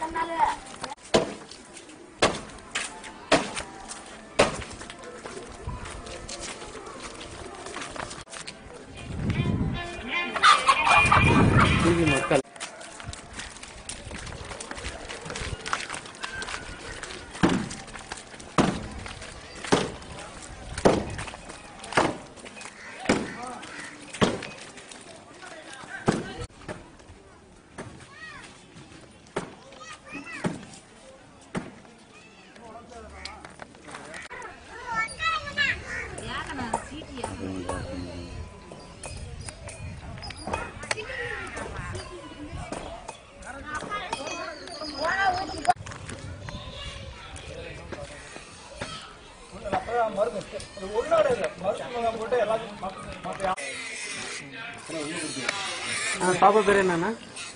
TV மக்கள் ஆ, பாப்பா பேர் என்னண்ணா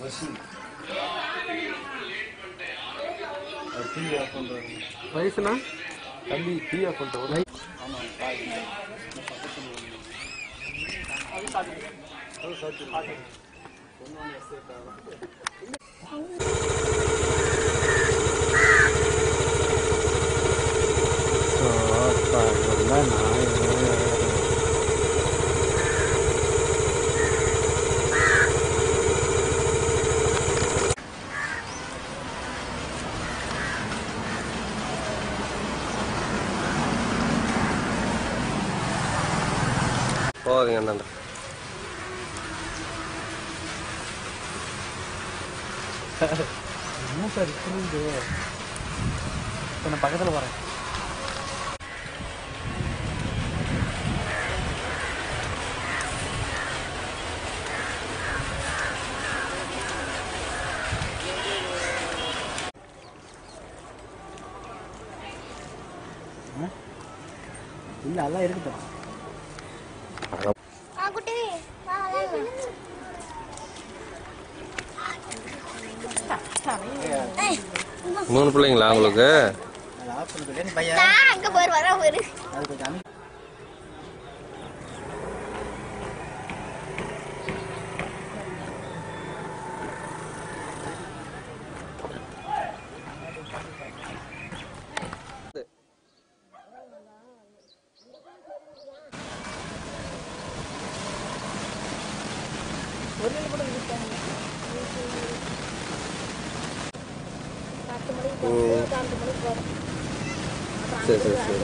வயசுனா தம்பி டீ ஆஃப் பண்ணிட்டு போகாதீங்க அண்ணாண்ட என்ன சார் புரியுது இப்போ நான் பக்கத்தில் வரேன் இல்லை அதெல்லாம் இருக்கட்டும் ஆ குட்டி வா விளையாடலாம். ஏய், மூணு பிள்ளைங்களா உங்களுக்கு நான் அங்க போயிரு வர போயிரு சரி சரி சரி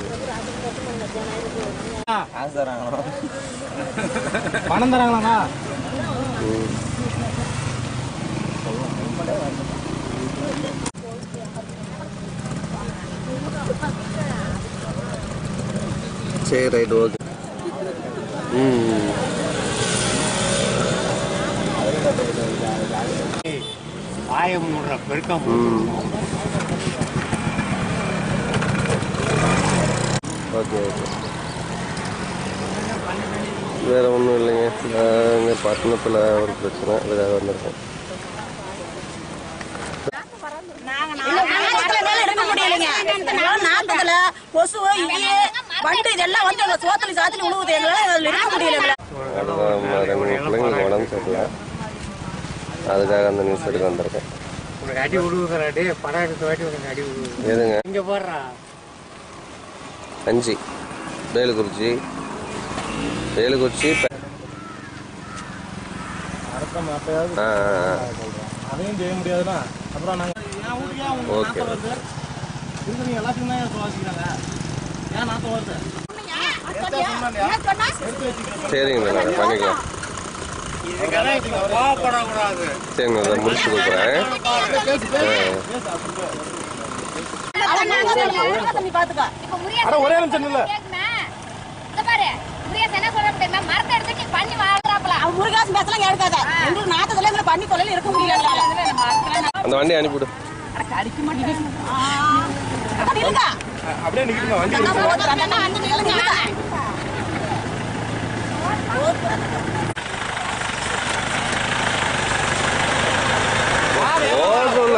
பணம் தராங்களாண்ணா ம். சரி ரைட் ஓகே ம் ஆயம் மூடுற பெருக்கம் ம் ஓகே ஓகே வேறு ஒன்றும் இல்லைங்க நான் இங்கே பட்டணத்தில் ஒரு பிரச்சனை அதுக்காக வந்திருக்கேன் நாட்டுல கொசு இவையே வண்டு இதெல்லாம் வந்து எங்க சோத்துல சாத்துல உழுவுது எங்களால அதுல இருக்க முடியல அதான் ரெண்டு மூணு பிள்ளைங்களுக்கு உடம்பு சரியில்லை அதுக்காக அந்த நியூஸ் எடுக்க வந்திருக்கேன் உனக்கு அடி விடுவுங்கிற டே படம் எடுத்த வாட்டி உனக்கு அடி விடுவு எதுங்க இங்க போடுறா அஞ்சு வேலுக்குறிச்சி வேலுக்குறிச்சி ப- அடுத்த அப்பயாவது ஆ ஆ, ஆ. அதையும் செய்ய முடியாதுன்னா அப்புறம் நாங்க என் வீட்டுக்கு ஏன் உங்களுக்கு ஓகே. நாத்தம் வருது இருக்கிறவங்க எல்லாத்துக்கும் தான் ஏன் சுவாசிக்கிறாங்க ஏன் நாத்தம் வருது சரிங்க நான் பண்ணிக்கலாம் இதுக்கெல்லாம் இப்ப கோவப்படக்கூடாது சரிங்க அதை முடிச்சு கொடுக்குறேன் தண்ணி பாத்துக்க இப்ப முருகேசன் அட ஒரே நிமிஷம் இல்ல கேக்குனா இந்த பாரு முருகேசன் என்ன சொல்ற தெரியுமா மரத்தை எடுத்து நீ பண்ணி வாழ்றாப்ல அவன் முருகாசு பேசலாம் எடுக்காத எங்களுக்கு நாட்டத்துல எங்களை பண்ணி தொலைல இருக்க முடியல அந்த வண்டி அனுப்பிவிடு அடிக்க மாட்டேங்குது இருங்க அப்படியே நிக்கிறீங்க வண்டி அந்த நிகழ்ச்சி ஓ சொல்ல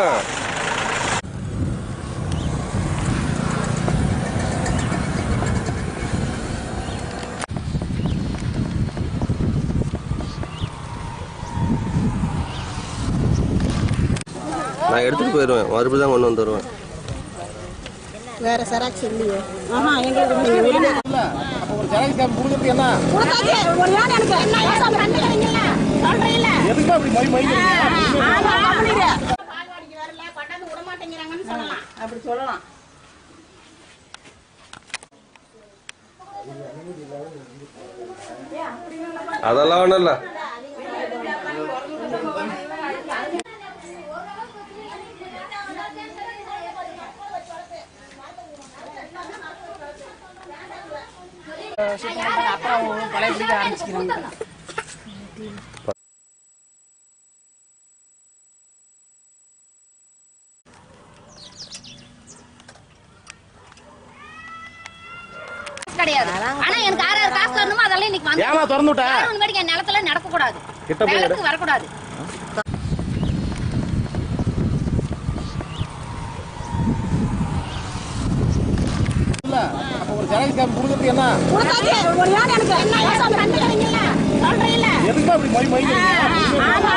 நான் எடுத்துகிட்டு போயிடுவேன் மறுபடியும் தான் கொண்டு வந்து தருவேன் வேற செராக்ஸ் இல்லையே ஆஹா எங்களுக்கு நீங்க வெளியில இல்ல அப்ப ஒரு ஜெராக்ஸ் காப்பி கொடுக்கறது என்ன கொடுத்தாச்சு ஒரு நாள் எனக்கு என்ன ஏசாம கண்டுக்கிறீங்கல்ல சொல்றீங்கல்ல எதுக்கு அப்படி மை மைக்கிறீங்க ஆமா கவனிங்க பால்வாடிக்கு வரல கொண்டாந்து விட மாட்டேங்கிறாங்கன்னு சொல்லலாம் அப்படி சொல்லலாம் அதெல்லாம் ஒன்றும் இல்லை அப்புறம் பழைய பிடிக்க ஆரம்பிச்சுக்கிறாங்க கிடையாது ஆனா எனக்கு ஆறு ஆறு காசு வரணுமோ அதெல்லாம் இன்னைக்கு வந்து ஏமா திறந்து விட்ட யாரும் மாதிரி என் நிலத்துல நடக்க கூடாது கிட்ட போய் நிலத்துக்கு வரக்கூடாது இல்ல அப்ப ஒரு ஜெராக்ஸ் காப்பி கொடுக்கறது என்ன கொடுத்தாச்சு ஒரு நாள் எனக்கு என்ன ஏசாம கண்டுக்கிறீங்கல்ல சொல்றீங்கல்ல எதுக்கு அப்படி மை மைக்கிறீங்க ஆமா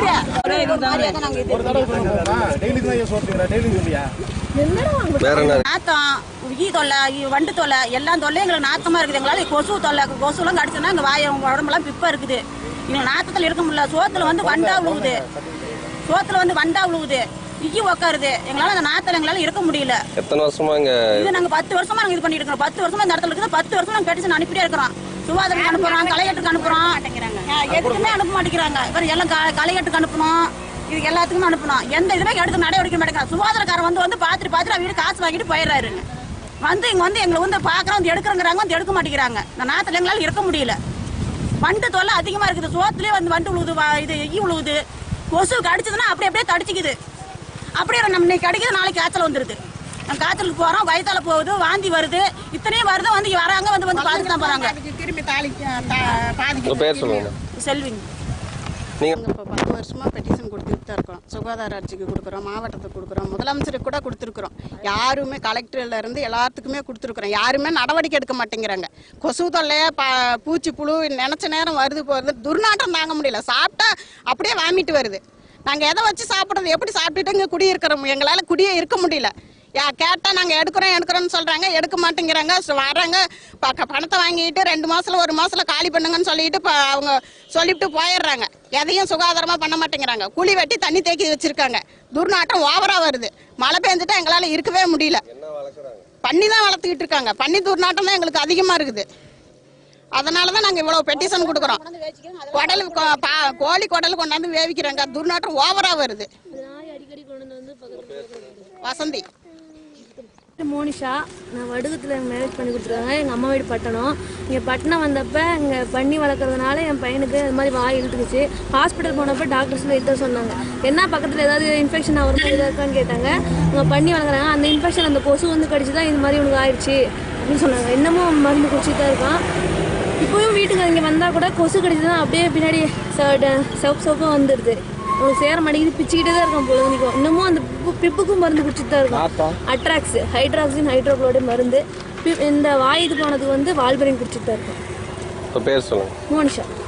கவனிங்க ஒரு தடவை சொல்லுங்க டெய்லி தான் ஏன் சோத்துக்கிறா டெய்லி சொல்லியா வேற என்ன நாத்தம் ஈ தொல்லை ஈ வண்டு தொல்லை எல்லாம் தொல்லை எங்களுக்கு நாத்தமா இருக்குது எங்களால கொசு தொல்லை கொசுலாம் கடிச்சோன்னா எங்க வாய உங்க உடம்பெல்லாம் பிப்பா இருக்குது எங்களுக்கு நாத்தத்துல இருக்க முடியல சோத்துல வந்து வண்டா விழுவுது சோத்துல வந்து வண்டா விழுவுது ஈ உக்காருது எங்களால அந்த நாத்துல எங்களால இருக்க முடியல எத்தனை வருஷமா இங்கே இது நாங்க பத்து வருஷமா நாங்க இது பண்ணிட்டு இருக்கோம் பத்து வருஷமா இந்த இடத்துல இருக்குது பத்து வருஷமா நாங்க பெட்டிஷன் அனுப்பிட்டே இருக்கிறோம் சுகாதாரத்துக்கு அனுப்புறோம் கலையட்டுக்கு அனுப்புறோம் ஆ, எதுக்குமே அனுப்ப மாட்டேங்கிறாங்க இவர் எல்லாம் க- கலையட்டுக்கு அனுப்பணும் இது எல்லாத்துக்குமே அனுப்பணும் எந்த இதுமே எடுத்து நடவடிக்கை மாட்டேங்கிறாங்க சுகாதாரக்காரர் வந்து வந்து பார்த்துட்டு பார்த்துட்டு வீடு காசு வாங்கிட்டு போயிடுறாருங்க வந்து இங்க வந்து எங்களை வந்து பார்க்குறோம் வந்து எடுக்கிறங்கிறாங்க வந்து எடுக்க மாட்டேங்கிறாங்க இந்த நாத்துல எங்களால இருக்க முடியல வண்டு தொல்லை அதிகமா இருக்குது சோத்துலயே வந்து வண்டு விழுவுது வா- இது ஈ விழுவுது கொசு கடிச்சதுன்னா அப்படி அப்படியே தடிச்சுக்குது அப்படியே நம்ம இன்னைக்கு கடிக்குது நாளைக்கு காய்ச்சல் வந்துருது நம்ம காய்ச்சலுக்கு போறோம் வயித்தால போகுது வாந்தி வருது இத்தனையும் வருது வந்து வராங்க வந்து வந்து பார்த்துட்டு தான் போறாங்க திரும்பி தாலி உங்கள் பேர் சொல்லுங்க செல்விங்க நீங்கள் நாங்கள் இப்போ பத்து வருஷமாக பெட்டிஷன் கொடுத்துட்டு தான் இருக்கோம் சுகாதார ஆட்சிக்கு கொடுக்குறோம் மாவட்டத்துக்கு கொடுக்குறோம் முதலமைச்சருக்கு கூட கொடுத்துருக்குறோம் யாருமே கலெக்டர்ல இருந்து எல்லாத்துக்குமே கொடுத்துருக்குறோம் யாருமே நடவடிக்கை எடுக்க மாட்டேங்கிறாங்க கொசு தொல்லைய ப பூச்சி புழு நினச்ச நேரம் வருது போகிறது துர்நாற்றம் தாங்க முடியல சாப்பிட்டா அப்படியே வாமிட்டு வருது நாங்கள் எதை வச்சு சாப்பிட்றது எப்படி சாப்பிட்டுட்டு இங்கே குடியிருக்கிறோம் எங்களால் குடியே இருக்க முடியல யா கேட்டால் நாங்கள் எடுக்கிறோம் எடுக்கிறோம்னு சொல்கிறாங்க எடுக்க மாட்டேங்கிறாங்க சு- வர்றாங்க ப- பணத்தை வாங்கிட்டு ரெண்டு மாசத்துல ஒரு மாசத்துல காலி பண்ணுங்கன்னு சொல்லிட்டு ப- அவங்க சொல்லிவிட்டு போயிடுறாங்க எதையும் சுகாதாரமாக பண்ண மாட்டேங்கிறாங்க குழி வெட்டி தண்ணி தேக்கி வச்சிருக்காங்க துர்நாற்றம் ஓவரா வருது மழை பெஞ்சிட்டா எங்களால் இருக்கவே முடியல பண்ணி தான் வளர்த்துக்கிட்டு இருக்காங்க பண்ணி துர்நாற்றம் தான் எங்களுக்கு அதிகமாக இருக்குது அதனால தான் நாங்கள் இவ்வளோ பெட்டிஷன் கொடுக்குறோம் குடல் கொ- பா- கோழி குடல் கொண்டாந்து வேவிக்கிறாங்க துர்நாற்றம் ஓவரா வருது வசந்தி மோனிஷா நான் வடுகத்தில் மேரேஜ் பண்ணி கொடுத்துருக்காங்க எங்கள் அம்மா வீடு பட்டணம் இங்கே பட்டணம் வந்தப்போ இங்கே பண்ணி வளர்க்குறதுனால என் பையனுக்கு இது மாதிரி வாய் இழுத்துக்குச்சு ஹாஸ்பிட்டல் போனப்போ டாக்டர்ஸில் இதான் சொன்னாங்க என்ன பக்கத்தில் ஏதாவது இன்ஃபெக்ஷன் ஆகிற மாதிரி ஏதாவது இருக்கான்னு கேட்டாங்க அவங்க பண்ணி வளர்க்குறாங்க அந்த இன்ஃபெக்ஷன் அந்த கொசு வந்து கடிச்சு தான் இது மாதிரி உனக்கு ஆயிடுச்சு அப்படின்னு சொன்னாங்க இன்னமும் மருந்து குடிச்சிட்டு தான் இருக்கான் இப்போயும் வீட்டுக்கு இங்கே வந்தால் கூட கொசு கடிச்சு தான் அப்படியே பின்னாடி சிவப்பு சிவப்பாக வந்துடுது அவனுக்கு சேர மாட்டேங்குது பிச்சுக்கிட்டே தான் இருக்கான் பொழுதுனிக்கும் இன்னமும் அந்த பிப்பு- பிப்புக்கும் மருந்து குடிச்சிட்டு தான் இருக்கான் அட்ராக்ஸ் ஹைட்ராக்சின் ஹைட்ரோக்ளோடு மருந்து பி- இந்த வாய் இது போனதுக்கு வந்து வால்பரின் குடிச்சிட்டு தான் இருக்கான் உங்கள் பேர் சொல்லுங்கள் மோனிஷா